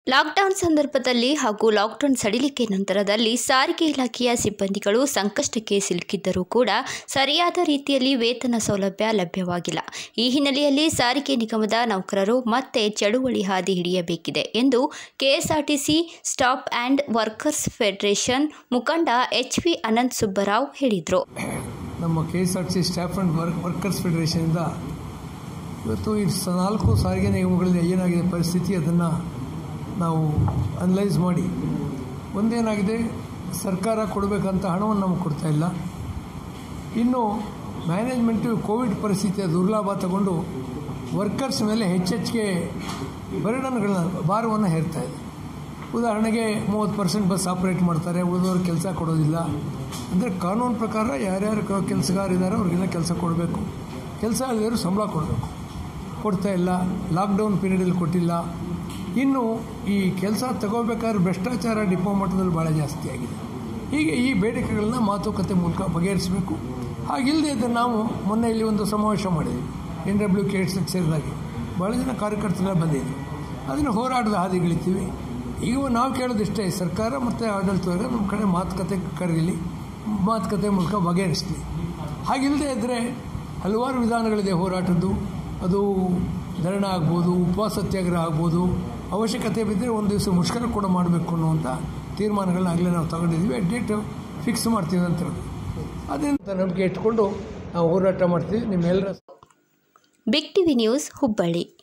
lockdown ಸಂದರ್ಭದಲ್ಲಿ ಹಾಗೂ lockdown ಸಡಿಲಿಕೆ ನಂತರದಲ್ಲಿ ಸಾರಿಗೆ ಇಲಾಖೆಯ ಸಿಬ್ಬಂದಿಗಳು ಸಂಕಷ್ಟಕ್ಕೆ ಸಿಲುಕಿದ್ದರೂ ಕೂಡ ಸರಿಯಾದ ರೀತಿಯಲ್ಲಿ ವೇತನ ಸೌಲಭ್ಯ ಲಭ್ಯವಾಗಿಲ್ಲ ಈ ಹಿನ್ನೆಲೆಯಲ್ಲಿ ಸಾರಿಗೆ ನಿಗಮದ ನೌಕರರು ಮತ್ತೆ ಚಳುವಳಿ ಹಾದಿ ಹಿಡಿಯಬೇಕಿದೆ ಎಂದು KSRTC staff and workers federation ಮುಖಂಡ ಎಚ್ ವಿ ಅನಂತ್ ಸುಬ್ಬರಾವ್ ಹೇಳಿದರು ನಮ್ಮ K S R T C staff and work workers ಫೆಡರೇಷನಿಂದ ಇವತ್ತು ಈ ಸ- ನಾಲ್ಕು ಸಾರಿಗೆ ನಿಗಮಗಳಲ್ಲಿ ಏನಾಗಿದೆ ಪರಿಸ್ಥಿತಿ ಅದನ್ನು ನಾವು ಅನಲೈಸ್ ಮಾಡಿ ಒಂದೇನಾಗಿದೆ ಸರ್ಕಾರ ಕೊಡಬೇಕಂತ ಹಣವನ್ನು ನಮಗೆ ಕೊಡ್ತಾ ಇಲ್ಲ ಇನ್ನು ಮ್ಯಾನೇಜ್ಮೆಂಟು ಕೋವಿಡ್ ಪರಿಸ್ಥಿತಿಯ ದುರ್ಲಾಭ ತಗೊಂಡು ವರ್ಕರ್ಸ್ ಮೇಲೆ ಹೆಚ್ಚೆಚ್ಚಿಗೆ ಬರ್ಡನ್ಗಳನ್ನ ಭಾರವನ್ನು ಹೇರ್ತಾ ಇದೆ ಉದಾಹರಣೆಗೆ ಮೂವತ್ತು ಪರ್ಸೆಂಟ್ ಬಸ್ ಆಪ್ರೇಟ್ ಮಾಡ್ತಾರೆ ಉಳಿದವ್ರಿಗೆ ಕೆಲಸ ಕೊಡೋದಿಲ್ಲ ಅಂದರೆ ಕಾನೂನು ಪ್ರಕಾರ ಯಾರ್ಯಾರು ಕ- ಕೆಲಸಗಾರಿದ್ದಾರೆ ಅವ್ರಿಗೆಲ್ಲ ಕೆಲಸ ಕೊಡಬೇಕು ಕೆಲಸ ಇಲ್ಲದವರು ಸಂಬಳ ಕೊಡಬೇಕು ಕೊಡ್ತಾ ಇಲ್ಲ ಲಾಕ್ಡೌನ್ ಪೀರಿಯಡಲ್ಲಿ ಕೊಟ್ಟಿಲ್ಲ ಇನ್ನು ಈ ಕೆಲಸ ತಗೋಬೇಕಾದ್ರೆ ಭ್ರಷ್ಟಾಚಾರ ಡಿಪೋ ಮಟ್ಟದಲ್ಲಿ ಭಾಳ ಜಾಸ್ತಿ ಆಗಿದೆ ಹೀಗೆ ಈ ಬೇಡಿಕೆಗಳನ್ನ ಮಾತುಕತೆ ಮೂಲಕ ಬಗೆಹರಿಸಬೇಕು ಹಾಗಿಲ್ಲದೆ ಇದ್ದರೆ ನಾವು ಮೊನ್ನೆ ಇಲ್ಲಿ ಒಂದು ಸಮಾವೇಶ ಮಾಡಿದ್ವಿ ಎನ್ ಡಬ್ಲ್ಯೂ ಕೆ ಎಸ್ ಸೇರಿದಾಗೆ ಭಾಳ ಜನ ಕಾರ್ಯಕರ್ತರೆಲ್ಲ ಬಂದಿದ್ರು ಅದನ್ನು ಹೋರಾಟದ ಹಾದಿಗಳಿತೀವಿ ಈಗ ನಾವು ಕೇಳೋದಿಷ್ಟೇ ಸರ್ಕಾರ ಮತ್ತು ಆಡಳಿತ ವರ್ಗ ನಮ್ಮ ಕಡೆ ಮಾತುಕತೆ ಕರೀಲಿ ಮಾತುಕತೆ ಮೂಲಕ ಬಗೆಹರಿಸಲಿ ಹಾಗಿಲ್ಲದೆ ಇದ್ದರೆ ಹಲವಾರು ವಿಧಾನಗಳಿದೆ ಹೋರಾಟದ್ದು ಅದು ಧರಣ ಆಗ್ಬೋದು ಉಪವಾಸ ಸತ್ಯಾಗ್ರಹ ಆಗ್ಬೋದು ಅವಶ್ಯಕತೆ ಬಿದ್ದರೆ ಒಂದು ದಿವಸ ಮುಷ್ಕರ ಕೂಡ ಮಾಡಬೇಕು ಅನ್ನುವಂಥ ತೀರ್ಮಾನಗಳನ್ನ ಆಗಲೇ ನಾವು ತಗೊಂಡಿದ್ವಿ ಡೇಟ್ ಫಿಕ್ಸ್ ಮಾಡ್ತೀವಿ ಅಂತ ಅದರಿಂದ ನಂಬಿಕೆ ಇಟ್ಕೊಂಡು ನಾವು ಹೋರಾಟ ಮಾಡ್ತೀವಿ ನಿಮ್ಮೆಲ್ಲರ ಬಿಗ್ ಟಿವಿ ನ್ಯೂಸ್ ಹುಬ್ಬಳ್ಳಿ